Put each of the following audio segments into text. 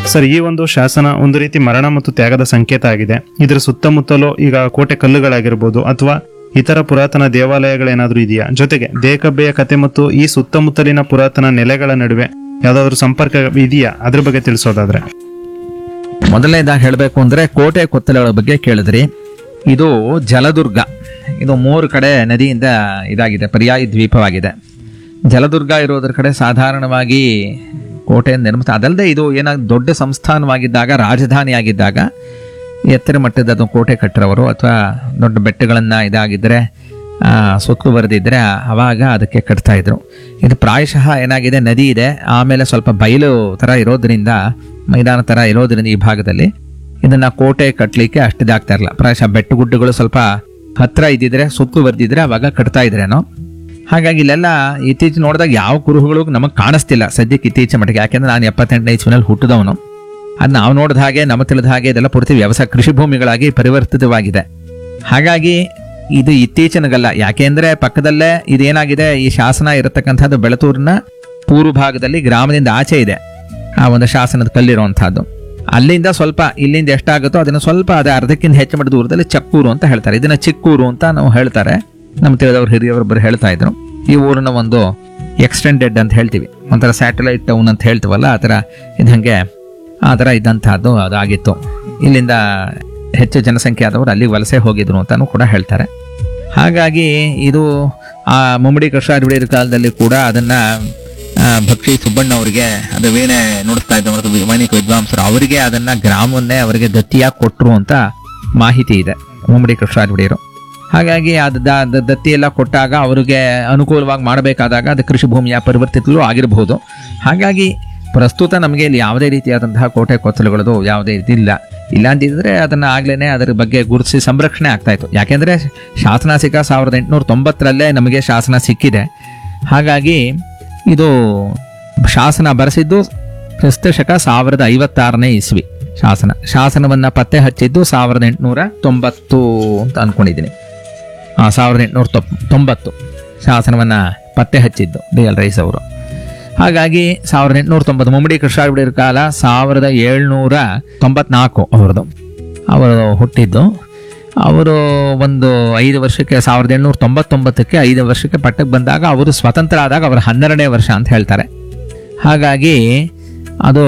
sir ಈ ಒಂದು ಶಾಸನ ಒಂದು ರೀತಿ ಮರಣ ಮತ್ತು ತ್ಯಾಗದ ಸಂಕೇತ ಆಗಿದೆ ಇದರ ಸುತ್ತಮುತ್ತಲೂ ಈಗ ಕೋಟೆ ಕಲ್ಲುಗಳಾಗಿರ್ಬೋದು ಅಥವಾ ಇತರ ಪುರಾತನ ದೇವಾಲಯಗಳೇನಾದ್ರೂ ಇದೆಯಾ ಜೊತೆಗೆ ದೇಕಬ್ಬೆಯ ಕತೆ ಮತ್ತು ಈ ಸುತ್ತಮುತ್ತಲಿನ ಪುರಾತನ ನೆಲೆಗಳ ನಡುವೆ ಯಾವ್ದಾದ್ರು ಸಂಪರ್ಕ ಇದೆಯಾ ಅದ್ರ ಬಗ್ಗೆ ತಿಳಿಸೋದಾದ್ರೆ ಮೊದಲನೇದಾಗಿ ಹೇಳಬೇಕು ಅಂದ್ರೆ ಕೋಟೆ ಕೊತ್ತಲಗಳ ಬಗ್ಗೆ ಕೇಳಿದ್ರಿ ಇದು ಜಲದುರ್ಗ ಇದು ಮೂರು ಕಡೆ ನದಿಯಿಂದ ಇದಾಗಿದೆ ಪರ್ಯಾಯ ದ್ವೀಪವಾಗಿದೆ ಜಲದುರ್ಗ ಇರೋದ್ರ ಕಡೆ ಸಾಧಾರಣವಾಗಿ ಕೋಟೆ ನಿರ್ಮಿತ ಅದಲ್ಲದೆ ಇದು ಏನಾಗ ದೊಡ್ಡ ಸಂಸ್ಥಾನವಾಗಿದ್ದಾಗ ರಾಜಧಾನಿಯಾಗಿದ್ದಾಗ ಎತ್ತರ ಮಟ್ಟದ ಅದು ಕೋಟೆ ಕಟ್ಟಿರೋರು ಅಥವಾ ದೊಡ್ಡ ಬೆಟ್ಟಗಳನ್ನು ಇದಾಗಿದ್ದರೆ ಆ, ಸುತ್ತುವರೆದಿದ್ರೆ ಅವಾಗ ಅದಕ್ಕೆ ಕಟ್ತಾ ಇದ್ರು ಇದು ಪ್ರಾಯಶಃ ಏನಾಗಿದೆ ನದಿ ಇದೆ ಆಮೇಲೆ ಸ್ವಲ್ಪ ಬಯಲು ಥರ ಇರೋದ್ರಿಂದ ಮೈದಾನ ಥರ ಇರೋದ್ರಿಂದ ಈ ಭಾಗದಲ್ಲಿ ಇದನ್ನ ಕೋಟೆ ಕಟ್ಟಲಿಕ್ಕೆ ಅಷ್ಟಿದಾಗ್ತಾ ಇರಲ್ಲ ಪ್ರಾಯಶಃ ಬೆಟ್ಟ ಗುಡ್ಡಗಳು ಸ್ವಲ್ಪ ಹತ್ರ ಇದ್ದಿದ್ರೆ ಸುತ್ತುವರೆದಿದ್ರೆ ಅವಾಗ ಕಟ್ತಾ ಇದ್ರೇನೋ ಹಾಗಾಗಿ ಇಲ್ಲೆಲ್ಲ ಇತ್ತೀಚೆಗೆ ನೋಡಿದಾಗ ಯಾವ ಕುರುಹುಗಳು ನಮಗೆ ಕಾಣಿಸ್ತಿಲ್ಲ ಸದ್ಯಕ್ಕೆ ಇತ್ತೀಚಿನ ಮಟ್ಟಿಗೆ ಯಾಕೆಂದ್ರೆ ನಾನು ಎಪ್ಪತ್ತೆಂಟನೇ ಇಸ್ವಿನಲ್ಲಿ ಹುಟ್ಟಿದವನು ಅದು ನಾವು ನೋಡಿದ ಹಾಗೆ ನಮ್ಮ ತಿಳಿದ ಹಾಗೆ ಇದೆಲ್ಲ ಪೂರ್ತಿ ವ್ಯವಸಾಯ ಕೃಷಿ ಭೂಮಿಗಳಾಗಿ ಪರಿವರ್ತಿತವಾಗಿದೆ ಹಾಗಾಗಿ ಇದು ಇತ್ತೀಚಿನಗಲ್ಲ ಯಾಕೆಂದ್ರೆ ಪಕ್ಕದಲ್ಲೇ ಇದೇನಾಗಿದೆ ಈ ಶಾಸನ ಇರತಕ್ಕಂಥದ್ದು ಬೆಳತೂರಿನ ಪೂರ್ವ ಭಾಗದಲ್ಲಿ ಗ್ರಾಮದಿಂದ ಆಚೆ ಇದೆ ಆ ಒಂದು ಶಾಸನದ ಕಲ್ಲಿರುವಂತಹದ್ದು ಅಲ್ಲಿಂದ ಸ್ವಲ್ಪ ಇಲ್ಲಿಂದ ಎಷ್ಟಾಗುತ್ತೋ ಅದನ್ನ ಸ್ವಲ್ಪ ಅದೇ ಅರ್ಧಕ್ಕಿಂತ ಹೆಚ್ಚು ಮಟ್ಟ ದೂರದಲ್ಲಿ ಚಕ್ಕೂರು ಅಂತ ಹೇಳ್ತಾರೆ ಇದನ್ನ ಚಿಕ್ಕೂರು ಅಂತ ನಾವು ಹೇಳ್ತಾರೆ ನಮ್ಮ ತಿಳಿದವರು ಹಿರಿಯವರು ಬರೀ ಹೇಳ್ತಾ ಇದ್ರು ಈ ಊರಿನ ಒಂದು ಎಕ್ಸ್ಟೆಂಡೆಡ್ ಅಂತ ಹೇಳ್ತೀವಿ ಒಂಥರ ಸ್ಯಾಟಲೈಟ್ ಟೌನ್ ಅಂತ ಹೇಳ್ತೀವಲ್ಲ ಆ ಥರ ಇದಂಗೆ ಆ ಥರ ಇದ್ದಂತಹದ್ದು ಅದಾಗಿತ್ತು ಇಲ್ಲಿಂದ ಹೆಚ್ಚು ಜನಸಂಖ್ಯೆ ಆದವರು ಅಲ್ಲಿ ವಲಸೆ ಹೋಗಿದ್ರು ಅಂತಾನು ಕೂಡ ಹೇಳ್ತಾರೆ ಹಾಗಾಗಿ ಇದು ಆ ಮುಮ್ಮಡಿ ಕೃಷ್ಣಾರ್ಬಿಡಿಯರ ಕಾಲದಲ್ಲಿ ಕೂಡ ಅದನ್ನ ಆ, ಭಕ್ಷಿ ಸುಬ್ಬಣ್ಣ ಅವರಿಗೆ ಅದು ವೀಣೆ ನುಡಿಸ್ತಾ ಇದ್ದ ಮತ್ತು ವೈಮಾನಿಕ ವಿದ್ವಾಂಸರು ಅವರಿಗೆ ಅದನ್ನ ಗ್ರಾಮವನ್ನೇ ಅವರಿಗೆ ದತ್ತಿಯಾಗಿ ಕೊಟ್ಟರು ಅಂತ ಮಾಹಿತಿ ಇದೆ ಮುಮ್ಮಡಿ ಕೃಷ್ಣಾರ್ಬಿಡಿಯರು ಹಾಗಾಗಿ ಅದು ದ- ದ- ದತ್ತಿ ಎಲ್ಲ ಕೊಟ್ಟಾಗ ಅವರಿಗೆ ಅನುಕೂಲವಾಗಿ ಮಾಡಬೇಕಾದಾಗ ಅದು ಕೃಷಿ ಭೂಮಿಯ ಪರಿವರ್ತಿತಲು ಆಗಿರಬಹುದು ಹಾಗಾಗಿ ಪ್ರಸ್ತುತ ನಮಗೆ ಇಲ್ಲಿ ಯಾವುದೇ ರೀತಿಯಾದಂತಹ ಕೋಟೆ ಕೊತ್ತಲುಗಳದು ಯಾವುದೇ ಇದಿಲ್ಲ ಇಲ್ಲ ಅಂತಿದ್ರೆ ಅದನ್ನ ಆಗ್ಲೇನೆ ಅದರ ಬಗ್ಗೆ ಗುರುತಿಸಿ ಸಂರಕ್ಷಣೆ ಆಗ್ತಾ ಇತ್ತು ಯಾಕೆಂದ್ರೆ ಶಾಸನ ಸಿಕ್ಕ ಸಾವಿರದ ಎಂಟುನೂರ ತೊಂಬತ್ತರಲ್ಲೇ ನಮಗೆ ಶಾಸನ ಸಿಕ್ಕಿದೆ ಹಾಗಾಗಿ ಇದು ಶಾಸನ ಬರೆಸಿದ್ದು ಕ್ರಿಸ್ತ ಶಕ ಸಾವಿರದ ಐವತ್ತಾರನೇ ಇಸ್ವಿ ಶಾಸನ ಶಾಸನವನ್ನ ಪತ್ತೆ ಹಚ್ಚಿದ್ದು ಸಾವಿರದ ಎಂಟುನೂರ ತೊಂಬತ್ತು ಅಂತ ಅನ್ಕೊಂಡಿದ್ದೀನಿ ಆ, ಸಾವಿರದ ಎಂಟುನೂರ ತೊಪ್ ತೊಂಬತ್ತು ಶಾಸನವನ್ನ ಪತ್ತೆ ಹಚ್ಚಿದ್ದು ಡಿ ಎಲ್ ರೈಸ್ ಅವರು ಹಾಗಾಗಿ ಸಾವಿರದ ಎಂಟುನೂರ ತೊಂಬತ್ತು ಮುಮ್ಮಡಿ ಕೃಷ್ಣಾರ್ಬಿಡಿಯರ ಕಾಲ ಸಾವಿರದ ಏಳ್ನೂರ ತೊಂಬತ್ನಾಲ್ಕು ಅವರದು ಅವರು ಹುಟ್ಟಿದ್ದು ಅವರು ಒಂದು ಐದು ವರ್ಷಕ್ಕೆ ಸಾವಿರದ ಏಳ್ನೂರ ತೊಂಬತ್ತೊಂಬತ್ತಕ್ಕೆ ಐದು ವರ್ಷಕ್ಕೆ ಪಟ್ಟಕ್ಕೆ ಬಂದಾಗ ಅವರು ಸ್ವತಂತ್ರ ಆದಾಗ ಅವರ ಹನ್ನೆರಡನೇ ವರ್ಷ ಅಂತ ಹೇಳ್ತಾರೆ ಹಾಗಾಗಿ ಅದು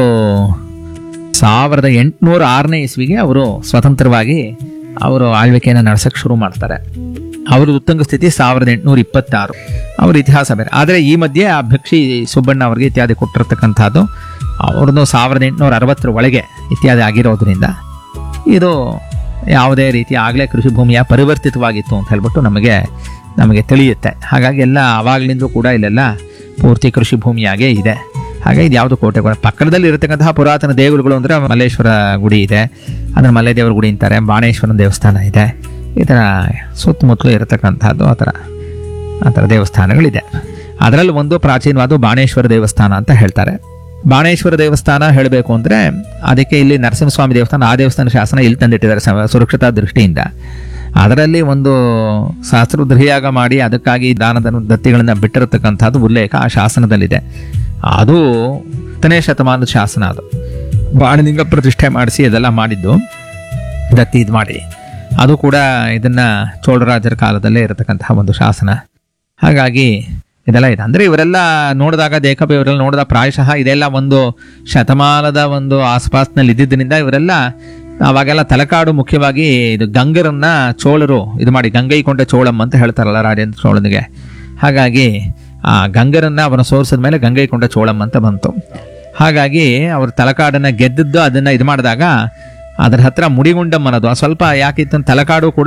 ಸಾವಿರದ ಎಂಟುನೂರ ಆರನೇ ಇಸ್ವಿಗೆ ಅವರು ಸ್ವತಂತ್ರವಾಗಿ ಅವರು ಆಳ್ವಿಕೆಯನ್ನು ನಡೆಸಕ್ಕೆ ಶುರು ಮಾಡ್ತಾರೆ ಅವ್ರದ್ದು ಉತ್ತಂಗ ಸ್ಥಿತಿ ಸಾವಿರದ ಎಂಟುನೂರ ಇಪ್ಪತ್ತಾರು ಅವ್ರ ಇತಿಹಾಸ ಬೇರೆ ಆದರೆ ಈ ಮಧ್ಯೆ ಆ ಭಕ್ಷಿ ಸುಬ್ಬಣ್ಣ ಅವರಿಗೆ ಇತ್ಯಾದಿ ಕೊಟ್ಟಿರ್ತಕ್ಕಂಥದ್ದು ಅವ್ರದ್ದು ಸಾವಿರದ ಎಂಟುನೂರ ಅರವತ್ತರ ಒಳಗೆ ಇತ್ಯಾದಿ ಆಗಿರೋದ್ರಿಂದ ಇದು ಯಾವುದೇ ರೀತಿ ಆಗಲೇ ಕೃಷಿ ಭೂಮಿಯ ಪರಿವರ್ತಿತವಾಗಿತ್ತು ಅಂತ ಹೇಳ್ಬಿಟ್ಟು ನಮಗೆ ನಮಗೆ ತಿಳಿಯುತ್ತೆ ಹಾಗಾಗಿ ಎಲ್ಲ ಆವಾಗಲಿಂದ ಕೂಡ ಇಲ್ಲೆಲ್ಲ ಪೂರ್ತಿ ಕೃಷಿ ಭೂಮಿಯಾಗೇ ಇದೆ ಹಾಗೆ ಇದು ಯಾವುದು ಕೋಟೆಗಳು ಪಕ್ಕದಲ್ಲಿ ಇರತಕ್ಕಂತಹ ಪುರಾತನ ದೇವರುಗಳು ಅಂದರೆ ಮಲ್ಲೇಶ್ವರ ಗುಡಿ ಇದೆ ಅದನ್ನು ಮಲ್ಲೇದೇವರ ಗುಡಿ ಅಂತಾರೆ ಬಾಣೇಶ್ವರನ ದೇವಸ್ಥಾನ ಇದೆ ಈ ಥರ ಸುತ್ತಮುತ್ತಲು ಇರತಕ್ಕಂಥದ್ದು ಆ ಥರ ಆ ಥರ ದೇವಸ್ಥಾನಗಳಿದೆ ಅದರಲ್ಲಿ ಒಂದು ಪ್ರಾಚೀನವಾದ ಬಾಣೇಶ್ವರ ದೇವಸ್ಥಾನ ಅಂತ ಹೇಳ್ತಾರೆ ಬಾಣೇಶ್ವರ ದೇವಸ್ಥಾನ ಹೇಳಬೇಕು ಅಂದರೆ ಅದಕ್ಕೆ ಇಲ್ಲಿ ನರಸಿಂಹಸ್ವಾಮಿ ದೇವಸ್ಥಾನ ಆ ದೇವಸ್ಥಾನ ಶಾಸನ ಇಲ್ಲಿ ತಂದಿಟ್ಟಿದ್ದಾರೆ ಸ- ಸುರಕ್ಷತಾ ದೃಷ್ಟಿಯಿಂದ ಅದರಲ್ಲಿ ಒಂದು ಸಹಸ್ರದ್ರಹಿಯಾಗ ಮಾಡಿ ಅದಕ್ಕಾಗಿ ದಾನದ ದತ್ತಿಗಳನ್ನು ಬಿಟ್ಟಿರತಕ್ಕಂಥದ್ದು ಉಲ್ಲೇಖ ಆ ಶಾಸನದಲ್ಲಿದೆ ಅದು ಹತ್ತನೇ ಶತಮಾನದ ಶಾಸನ ಅದು ಬಾಣಲಿಂಗ ಪ್ರತಿಷ್ಠೆ ಮಾಡಿಸಿ ಅದೆಲ್ಲ ಮಾಡಿದ್ದು ದತ್ತಿ ಇದು ಮಾಡಿ ಅದು ಕೂಡ ಇದನ್ನ ಚೋಳರಾಜರ ಕಾಲದಲ್ಲೇ ಇರತಕ್ಕಂತಹ ಒಂದು ಶಾಸನ ಹಾಗಾಗಿ ಇದೆಲ್ಲ ಇದೆ ಅಂದ್ರೆ ಇವರೆಲ್ಲ ನೋಡಿದಾಗ ದೇಕಬ ಇವರೆಲ್ಲ ನೋಡಿದ ಪ್ರಾಯಶಃ ಇದೆಲ್ಲ ಒಂದು ಶತಮಾನದ ಒಂದು ಆಸ್ಪಾಸ್ನಲ್ಲಿ ಇದ್ದಿದ್ದರಿಂದ ಇವರೆಲ್ಲ ಅವಾಗೆಲ್ಲ ತಲಕಾಡು ಮುಖ್ಯವಾಗಿ ಇದು ಗಂಗರನ್ನ ಚೋಳರು ಇದು ಮಾಡಿ ಗಂಗೈಕೊಂಡ ಚೋಳಂ ಅಂತ ಹೇಳ್ತಾರಲ್ಲ ರಾಜೇಂದ್ರ ಚೋಳನಿಗೆ ಹಾಗಾಗಿ ಆ ಗಂಗರನ್ನ ಅವನ ಸೋರಿಸಿದ ಮೇಲೆ ಗಂಗೈಕೊಂಡ ಚೋಳಂ ಅಂತ ಬಂತು ಹಾಗಾಗಿ ಅವರು ತಲಕಾಡನ್ನ ಗೆದ್ದದ್ದು ಅದನ್ನ ಇದು ಮಾಡಿದಾಗ ಅದರ ಹತ್ರ ಮುಡಿಗುಂಡಂ ಅನ್ನೋದು ಆ ಸ್ವಲ್ಪ ಯಾಕಿತ್ತು ಅಂತ ತಲಕಾಡು ಕೂಡ